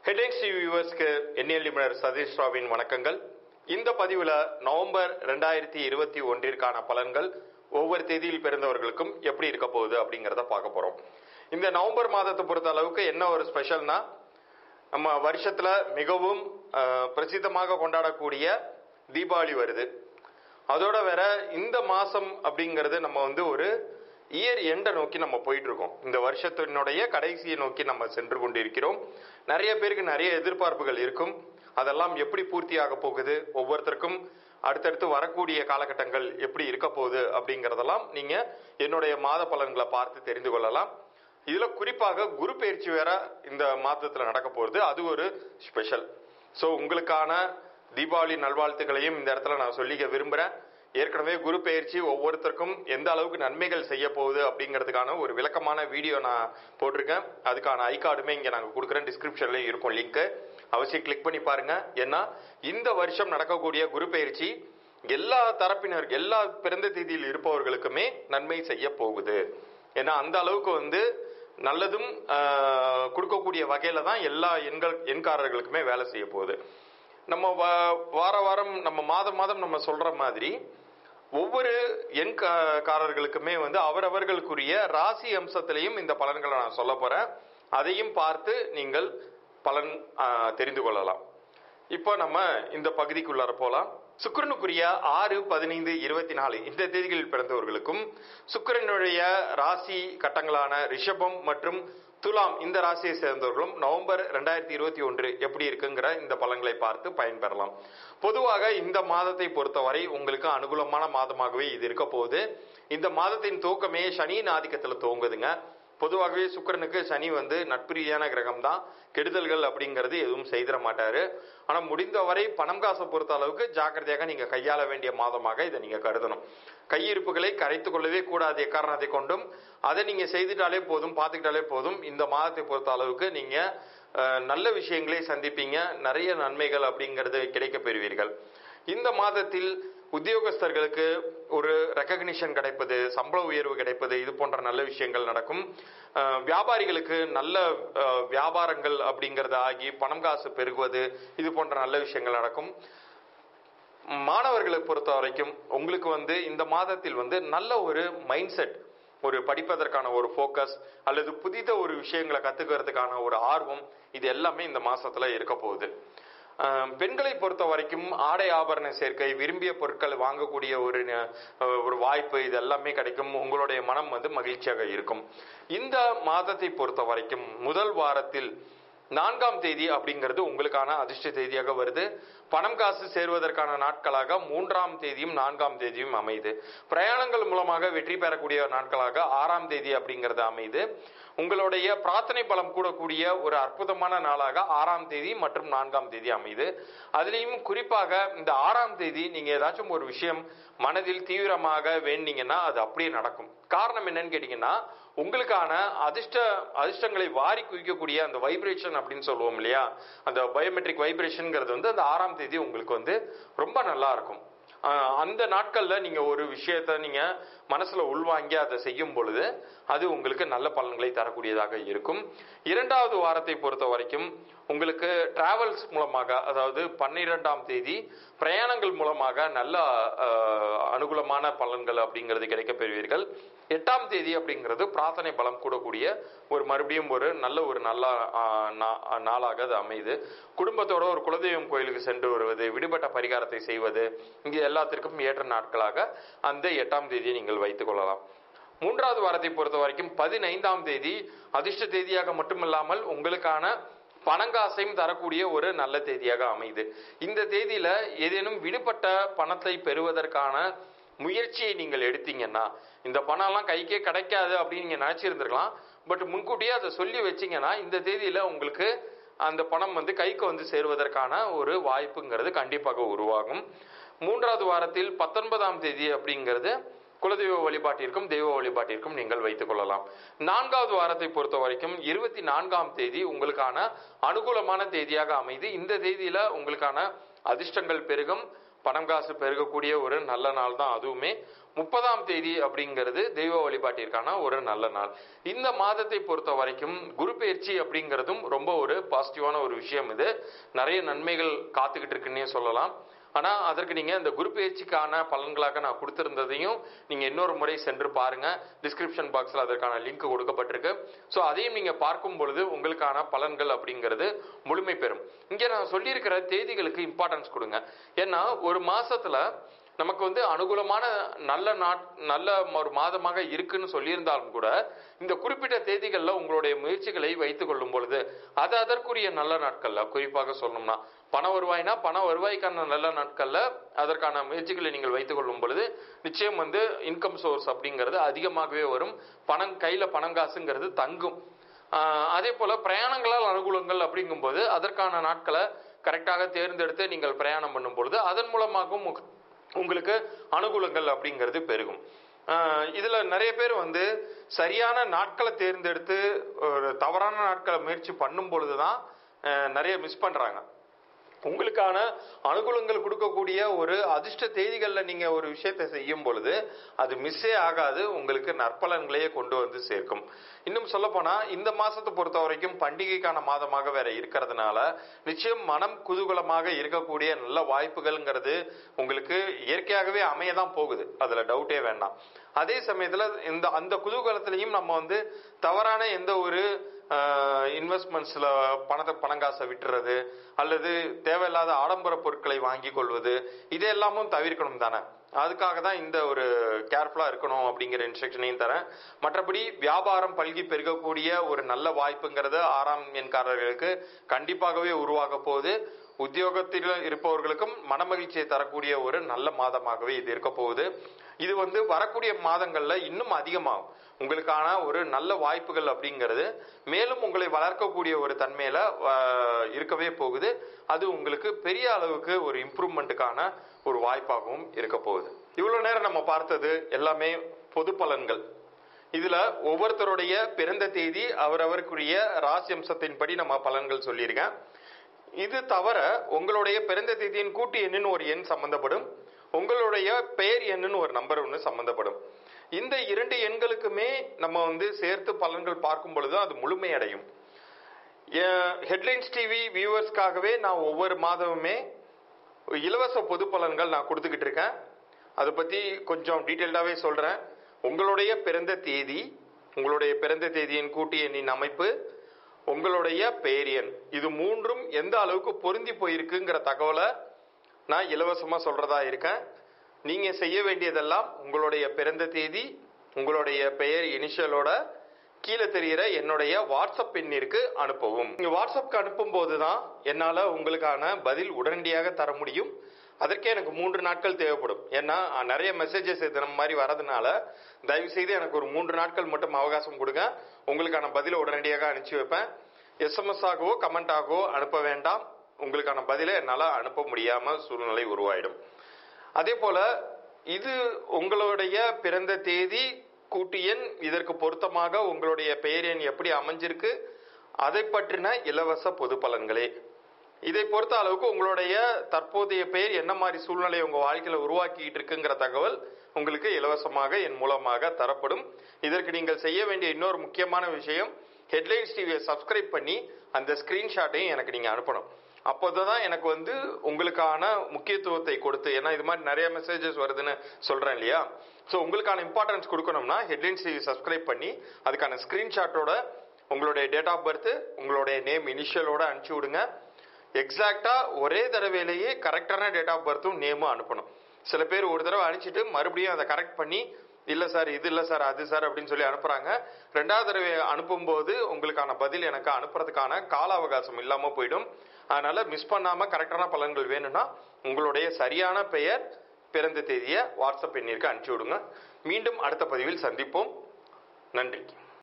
headlines TV வியூவர்ஸ்க்கு எண்ணியல் நிபுணர் சதீஷ் ராவின் வணக்கங்கள் இந்த பதிவுல நவம்பர் ரெண்டாயிரத்தி இருபத்தி ஒன்றிற்கான பலன்கள் ஒவ்வொரு தேதியில் பிறந்தவர்களுக்கும் எப்படி இருக்க போகுது அப்படிங்கிறத பார்க்க போறோம் இந்த நவம்பர் மாதத்தை பொறுத்த அளவுக்கு என்ன ஒரு ஸ்பெஷல்னா நம்ம வருஷத்துல மிகவும் அஹ், பிரசித்தமாக கொண்டாடக்கூடிய தீபாவளி வருது அதோட வேற இந்த மாசம் அப்படிங்கிறது நம்ம வந்து ஒரு இயர் எண்டை நோக்கி நம்ம போயிட்டு இருக்கோம் இந்த வருஷத்தினுடைய கடைசியை நோக்கி நம்ம சென்று கொண்டிருக்கிறோம் நிறைய பேருக்கு நிறைய எதிர்பார்ப்புகள் இருக்கும் அதெல்லாம் எப்படி பூர்த்தியாக போகுது ஒவ்வொருத்தருக்கும் அடுத்தடுத்து வரக்கூடிய காலகட்டங்கள் எப்படி இருக்க போகுது அப்படிங்கறதெல்லாம் நீங்க என்னுடைய மாத பலன்களை பார்த்து தெரிந்து கொள்ளலாம் இதுல குறிப்பாக குரு பயிற்சி வேற இந்த மாதத்துல நடக்க போகுது அது ஒரு ஸ்பெஷல் ஸோ உங்களுக்கான தீபாவளி நல்வாழ்த்துக்களையும் இந்த இடத்துல நான் சொல்லிக்க விரும்புறேன் ஏற்கனவே குரு பெயர்ச்சி ஒவ்வொருத்தருக்கும் எந்த அளவுக்கு நன்மைகள் செய்ய போகுது அப்படிங்கிறதுக்கான ஒரு விளக்கமான வீடியோ நான் போட்டிருக்கேன் அதுக்கான ஐ கார்டுமே இங்க நாங்க கொடுக்குறேன் டிஸ்கிரிப்ஷன்ல இருக்கும் லிங்க் அவசியம் கிளிக் பண்ணி பாருங்க ஏன்னா இந்த வருஷம் நடக்கக்கூடிய குரு பெயர்ச்சி எல்லா தரப்பினர் எல்லா பிறந்த தேதியில் இருப்பவர்களுக்குமே நன்மை செய்ய போகுது ஏன்னா அந்த அளவுக்கு வந்து நல்லதும் ஆஹ், கொடுக்கக்கூடிய வகையில தான் எல்லா எண்கள் எண்காரர்களுக்குமே வேலை செய்ய போகுது நம்ம வா- வார வாரம் நம்ம மாதம் மாதம் நம்ம சொல்ற மாதிரி ஒவ்வொரு எண்காரர்களுக்குமே வந்து அவரவர்களுக்குரிய ராசி அம்சத்திலையும் இந்த பலன்களை நான் சொல்ல போறேன் அதையும் பார்த்து நீங்கள் பலன் ஆஹ், தெரிந்து கொள்ளலாம் இப்போ நம்ம இந்த பகுதிக்குள்ளார போலாம் சுக்கிரனுக்குரிய ஆறு பதினைந்து இருபத்தி நாலு இந்த தேதிகளில் பிறந்தவர்களுக்கும் சுக்கிரனுடைய ராசி கட்டங்களான ரிஷபம் மற்றும் துலாம் இந்த ராசியை சேர்ந்தவர்களும் நவம்பர் ரெண்டாயிரத்தி இருபத்தி ஒன்று எப்படி இருக்குங்கிற இந்த பலன்களை பார்த்து பயன்பெறலாம் பொதுவாக இந்த மாதத்தை பொறுத்தவரை உங்களுக்கு அனுகூலமான மாதமாகவே இது இருக்க போகுது இந்த மாதத்தின் துவக்கமே சனியின் ஆதிக்கத்தில் துவங்குதுங்க பொதுவாகவே சுக்கிரனுக்கு சனி வந்து நட்புரீதியான கிரகம் தான் கெடுதல்கள் அப்படிங்கிறது எதுவும் செய்திட மாட்டாரு ஆனா முடிந்தவரை பணம் காசை பொறுத்த அளவுக்கு ஜாக்கிரதையாக நீங்க கையாள வேண்டிய மாதமாக இதை நீங்க கருதணும் கையிருப்புகளை கரைத்துக் கொள்ளவே கூடாது எக்காரணத்தை கொண்டும் அதை நீங்க செய்துட்டாலே போதும் பார்த்துக்கிட்டாலே போதும் இந்த மாதத்தை பொறுத்த அளவுக்கு நீங்க அஹ், நல்ல விஷயங்களை சந்திப்பீங்க நிறைய நன்மைகள் அப்படிங்கிறது கிடைக்கப் பெறுவீர்கள் இந்த மாதத்தில் உத்தியோகஸ்தர்களுக்கு ஒரு ரெக்கக்னிஷன் கிடைப்பது சம்பள உயர்வு கிடைப்பது இது போன்ற நல்ல விஷயங்கள் நடக்கும் அஹ், வியாபாரிகளுக்கு நல்ல அஹ், வியாபாரங்கள் அப்படிங்கிறது ஆகி பணம் காசு பெருகுவது இது போன்ற நல்ல விஷயங்கள் நடக்கும் மாணவர்களை பொறுத்த வரைக்கும் உங்களுக்கு வந்து இந்த மாதத்தில் வந்து நல்ல ஒரு மைண்ட் செட் ஒரு படிப்பதற்கான ஒரு ஃபோக்கஸ் அல்லது புதித ஒரு விஷயங்களை கத்துக்கிறதுக்கான ஒரு ஆர்வம் இது எல்லாமே இந்த மாசத்துல இருக்க போகுது ஆஹ் பெண்களை பொறுத்த வரைக்கும் ஆடை ஆபரண சேர்க்கை விரும்பிய பொருட்கள் வாங்கக்கூடிய ஒரு ந- அஹ் ஒரு வாய்ப்பு இது எல்லாமே கிடைக்கும் உங்களுடைய மனம் வந்து மகிழ்ச்சியாக இருக்கும் இந்த மாதத்தை பொறுத்த வரைக்கும் முதல் வாரத்தில் நான்காம் தேதி அப்படிங்கிறது உங்களுக்கான அதிர்ஷ்ட தேதியாக வருது பணம் காசு சேருவதற்கான நாட்களாக மூன்றாம் தேதியும் நான்காம் தேதியும் அமையுது பிரயாணங்கள் மூலமாக வெற்றி பெறக்கூடிய நாட்களாக ஆறாம் தேதி அப்படிங்கிறது அமையுது உங்களுடைய பிரார்த்தனை பலம் கூடக்கூடிய ஒரு அற்புதமான நாளாக ஆறாம் தேதி மற்றும் நான்காம் தேதி அமையுது அதுலேயும் குறிப்பாக இந்த ஆறாம் தேதி நீங்க ஏதாச்சும் ஒரு விஷயம் மனதில் தீவிரமாக வேண்டிங்கன்னா அது அப்படியே நடக்கும் காரணம் என்னன்னு கேட்டீங்கன்னா உங்களுக்கான அதிர்ஷ்ட அதிர்ஷ்டங்களை வாரி குவிக்கக்கூடிய அந்த வைப்ரேஷன் அப்படின்னு சொல்லுவோம் இல்லையா அந்த பயோமெட்ரிக் வைப்ரேஷன்ங்கிறது வந்து அந்த ஆறாம் தேதி உங்களுக்கு வந்து ரொம்ப நல்லா இருக்கும் ஆஹ் அந்த நாட்கள்ல நீங்க ஒரு விஷயத்த நீங்க மனசுல உள்வாங்கி அதை செய்யும் பொழுது அது உங்களுக்கு நல்ல பலன்களை தரக்கூடியதாக இருக்கும் இரண்டாவது வாரத்தை பொறுத்த வரைக்கும் உங்களுக்கு டிராவல்ஸ் மூலமாக அதாவது பன்னிரெண்டாம் தேதி பிரயாணங்கள் மூலமாக நல்ல ஆஹ், அனுகூலமான பலன்கள் அப்படிங்கிறது கிடைக்கப் பெறுவீர்கள் எட்டாம் தேதி அப்படிங்கிறது பிரார்த்தனை பலம் கூடக்கூடிய ஒரு மறுபடியும் ஒரு நல்ல ஒரு நல்ல ஆஹ், நா- நாளாக அது அமையுது குடும்பத்தோட ஒரு குலதெய்வம் கோயிலுக்கு சென்று வருவது விடுபட்ட பரிகாரத்தை செய்வது இங்கே எல்லாத்திற்கும் ஏற்ற நாட்களாக அந்த எட்டாம் தேதியை நீங்கள் வைத்துக் கொள்ளலாம் மூன்றாவது வாரத்தை பொறுத்த வரைக்கும் பதினைந்தாம் தேதி அதிர்ஷ்ட தேதியாக மட்டுமில்லாமல் உங்களுக்கான பணங்காசையும் தரக்கூடிய ஒரு நல்ல தேதியாக அமையுது இந்த தேதியில ஏதேனும் விடுபட்ட பணத்தை பெறுவதற்கான முயற்சியை நீங்கள் எடுத்தீங்கன்னா இந்த பணம்லாம் கைக்கே கிடைக்காது அப்படின்னு நீங்க நினைச்சிருந்திருக்கலாம் பட் முன்கூட்டியே அதை சொல்லி வச்சீங்கன்னா இந்த தேதியில உங்களுக்கு அந்த பணம் வந்து கைக்கு வந்து சேருவதற்கான ஒரு வாய்ப்புங்கிறது கண்டிப்பாக உருவாகும் மூன்றாவது வாரத்தில் பத்தொன்பதாம் தேதி அப்படிங்கிறது குலதெய்வ வழிபாட்டிற்கும் தெய்வ வழிபாட்டிற்கும் நீங்கள் வைத்துக் கொள்ளலாம் நான்காவது வாரத்தை பொறுத்த வரைக்கும் இருபத்தி நான்காம் தேதி உங்களுக்கான அனுகூலமான தேதியாக அமைது இந்த தேதியில உங்களுக்கான அதிர்ஷ்டங்கள் பெருகும் பணம் காசு பெருகக்கூடிய ஒரு நல்ல நாள் தான் அதுவுமே முப்பதாம் தேதி அப்படிங்கிறது தெய்வ வழிபாட்டிற்கான ஒரு நல்ல நாள் இந்த மாதத்தை பொறுத்த வரைக்கும் குரு பயிற்சி அப்படிங்கிறதும் ரொம்ப ஒரு பாசிட்டிவான ஒரு விஷயம் இது நிறைய நன்மைகள் காத்துக்கிட்டு இருக்குன்னே சொல்லலாம் ஆனா அதற்கு நீங்க இந்த குரு பயிற்சிக்கான பலன்களாக நான் கொடுத்திருந்ததையும் நீங்க இன்னொரு முறை சென்று பாருங்க டிஸ்கிரிப்ஷன் பாக்ஸ்ல அதற்கான லிங்க் கொடுக்கப்பட்டிருக்கு ஸோ அதையும் நீங்க பார்க்கும் பொழுது உங்களுக்கான பலன்கள் அப்படிங்கிறது முழுமை பெறும் இங்க நான் சொல்லியிருக்கிற தேதிகளுக்கு இம்பார்ட்டன்ஸ் கொடுங்க ஏன்னா ஒரு மாசத்துல நமக்கு வந்து அனுகூலமான நல்ல நாட் நல்ல ஒரு மாதமாக இருக்குன்னு சொல்லியிருந்தாலும் கூட இந்த குறிப்பிட்ட தேதிகள்ல உங்களுடைய முயற்சிகளை வைத்துக் கொள்ளும் பொழுது அது அதற்குரிய நல்ல நாட்கள்ல குறிப்பாக சொல்லணும்னா பண வருவாய்னா பண வருவாய்க்கான நல்ல நாட்கள்ல அதற்கான முயற்சிகளை நீங்கள் வைத்துக் கொள்ளும் பொழுது நிச்சயம் வந்து இன்கம் சோர்ஸ் அப்படிங்கிறது அதிகமாகவே வரும் பணம் கையில பணம் காசுங்கிறது தங்கும் ஆஹ் அதே போல பிரயாணங்களால் அனுகூலங்கள் அப்படிங்கும்போது அதற்கான நாட்களை கரெக்டாக தேர்ந்தெடுத்து நீங்கள் பிரயாணம் பண்ணும் பொழுது அதன் மூலமாகவும் உங்க- உங்களுக்கு அனுகூலங்கள் அப்படிங்கிறது பெருகும் ஆஹ் இதுல நிறைய பேர் வந்து சரியான நாட்களை தேர்ந்தெடுத்து ஒரு தவறான நாட்களை முயற்சி பண்ணும் பொழுதுதான் ஆஹ் நிறைய மிஸ் பண்றாங்க உங்களுக்கான அனுகூலங்கள் கொடுக்கக்கூடிய ஒரு அதிர்ஷ்ட தேதிகள்ல நீங்க ஒரு விஷயத்தை செய்யும் பொழுது அது மிஸ்ஸே ஆகாது உங்களுக்கு நற்பலன்களையே கொண்டு வந்து சேர்க்கும் இன்னும் சொல்ல போனா இந்த மாசத்தை பொறுத்த வரைக்கும் பண்டிகைக்கான மாதமாக வேற இருக்கிறதுனால நிச்சயம் மனம் குதூகலமாக இருக்கக்கூடிய நல்ல வாய்ப்புகள்ங்கிறது உங்களுக்கு இயற்கையாகவே அமையதான் போகுது அதுல டவுட்டே வேண்டாம் அதே சமயத்துல இந்த அந்த குதூகலத்திலையும் நம்ம வந்து தவறான எந்த ஒரு இன்வெஸ்ட்மெண்ட்ஸ்ல பணத்தை பணங்காசை விட்டுறது அல்லது தேவையில்லாத ஆடம்பர பொருட்களை வாங்கி கொள்வது இது எல்லாமும் தவிர்க்கணும் தானே அதுக்காக தான் இந்த ஒரு கேர்ஃபுல்லா இருக்கணும் அப்படிங்கிற இன்ஸ்ட்ரக்ஷனையும் தரேன் மற்றபடி வியாபாரம் பல்கி பெருகக்கூடிய ஒரு நல்ல வாய்ப்புங்கிறது ஆறாம் எண்காரர்களுக்கு கண்டிப்பாகவே உருவாக போகுது உத்தியோகத்தில் இருப்பவர்களுக்கும் மனமகிழ்ச்சியை தரக்கூடிய ஒரு நல்ல மாதமாகவே இது இருக்க போகுது இது வந்து வரக்கூடிய மாதங்கள்ல இன்னும் அதிகமாகும் உங்களுக்கான ஒரு நல்ல வாய்ப்புகள் அப்படிங்கிறது மேலும் உங்களை வளர்க்கக்கூடிய ஒரு தன்மையில ஆஹ், இருக்கவே போகுது அது உங்களுக்கு பெரிய அளவுக்கு ஒரு இம்ப்ரூவ்மெண்ட்டுக்கான ஒரு வாய்ப்பாகவும் இருக்க போகுது இவ்வளவு நேரம் நம்ம பார்த்தது எல்லாமே பொது பலன்கள் இதுல ஒவ்வொருத்தருடைய பிறந்த தேதி அவரவருக்குரிய ராசி அம்சத்தின்படி நம்ம பலன்கள் சொல்லியிருக்கேன் இது தவிர உங்களுடைய பிறந்த தேதியின் கூட்டு எண்ணுன்னு ஒரு எண் சம்பந்தப்படும் உங்களுடைய பெயர் எண்ணுன்னு ஒரு நம்பர் ஒன்று சம்பந்தப்படும் இந்த இரண்டு எண்களுக்குமே நம்ம வந்து சேர்த்து பலன்கள் பார்க்கும் பொழுது அது முழுமையடையும் ஹெட்லைன்ஸ் டிவி வியூவர்ஸ்க்காகவே நான் ஒவ்வொரு மாதமுமே இலவச பொது பலன்கள் நான் கொடுத்துக்கிட்டு இருக்கேன் அதை பற்றி கொஞ்சம் டீட்டெயில்டாகவே சொல்கிறேன் உங்களுடைய பிறந்த தேதி உங்களுடைய பிறந்த தேதியின் கூட்டு எண்ணின் அமைப்பு உங்களுடைய பெயர் எண் இது மூன்றும் எந்த அளவுக்கு பொருந்தி போயிருக்குங்கிற தகவலை நான் இலவசமாக சொல்கிறதா இருக்கேன் நீங்கள் செய்ய வேண்டியதெல்லாம் உங்களுடைய பிறந்த தேதி உங்களுடைய பெயர் இனிஷியலோட கீழே தெரிகிற என்னுடைய வாட்ஸ்அப் எண்ணிற்கு அனுப்பவும் நீங்க வாட்ஸ்அப்க்கு அனுப்பும் போது தான் என்னால் உங்களுக்கான பதில் உடனடியாக தர முடியும் அதற்கே எனக்கு மூன்று நாட்கள் தேவைப்படும் ஏன்னா அஹ், நிறைய மெசேஜஸ் தினம் மாதிரி வரதுனால தயவு செய்து எனக்கு ஒரு மூன்று நாட்கள் மட்டும் அவகாசம் கொடுங்க உங்களுக்கான பதிலை உடனடியாக அனுப்பிச்சு வைப்பேன் எஸ்எம்எஸ் ஆகவோ கமெண்ட் ஆகவோ அனுப்ப வேண்டாம் உங்களுக்கான பதிலை என்னால் அனுப்ப முடியாம சூழ்நிலை உருவாயிடும் அதே போல இது உங்களுடைய பிறந்த தேதி கூட்டு எண் இதற்கு பொருத்தமாக உங்களுடைய பெயர் எண் எப்படி அமைஞ்சிருக்கு அதை பற்றின இலவச பொது பலன்களே இதை பொறுத்த அளவுக்கு உங்களுடைய தற்போதைய பெயர் என்ன மாதிரி சூழ்நிலை உங்க வாழ்க்கையில உருவாக்கிட்டு இருக்குங்கிற தகவல் உங்களுக்கு இலவசமாக என் மூலமாக தரப்படும் இதற்கு நீங்கள் செய்ய வேண்டிய இன்னொரு முக்கியமான விஷயம் ஹெட்லைன்ஸ் டிவியை சப்ஸ்கிரைப் பண்ணி அந்த ஸ்கிரீன்ஷாட்டையும் எனக்கு நீங்க அனுப்பணும் அப்போதான் எனக்கு வந்து உங்களுக்கான முக்கியத்துவத்தை கொடுத்து ஏன்னா இது மாதிரி நிறைய மெசேஜஸ் வருதுன்னு சொல்றேன் இல்லையா ஸோ உங்களுக்கான இம்பார்ட்டன்ஸ் கொடுக்கணும்னா ஹெட்லைன்ஸ் டிவி சப்ஸ்கிரைப் பண்ணி அதுக்கான ஸ்கிரீன்ஷாட்டோட உங்களுடைய டேட் ஆஃப் பர்த் உங்களுடைய நேம் இனிஷியலோட அனுப்பிச்சு விடுங்க எக்ஸாக்டா ஒரே தடவையிலேயே கரெக்டான டேட் ஆஃப் பர்த்தும் நேமும் அனுப்பணும் சில பேர் ஒரு தடவை அனுப்பிச்சிட்டு மறுபடியும் அதை கரெக்ட் பண்ணி இல்ல சார் இது இல்ல சார் அது சார் அப்படின்னு சொல்லி அனுப்புறாங்க ரெண்டாவது தடவை அனுப்பும்போது உங்களுக்கான பதில் எனக்கு அனுப்புறதுக்கான கால அவகாசம் இல்லாம போயிடும் அதனால மிஸ் பண்ணாம கரெக்டான பலன்கள் வேணும்னா உங்களுடைய சரியான பெயர் பிறந்த தேதியை வாட்ஸ்அப் எண்ணிற்கு அனுப்பிச்சு விடுங்க மீண்டும் அடுத்த பதிவில் சந்திப்போம் நன்றி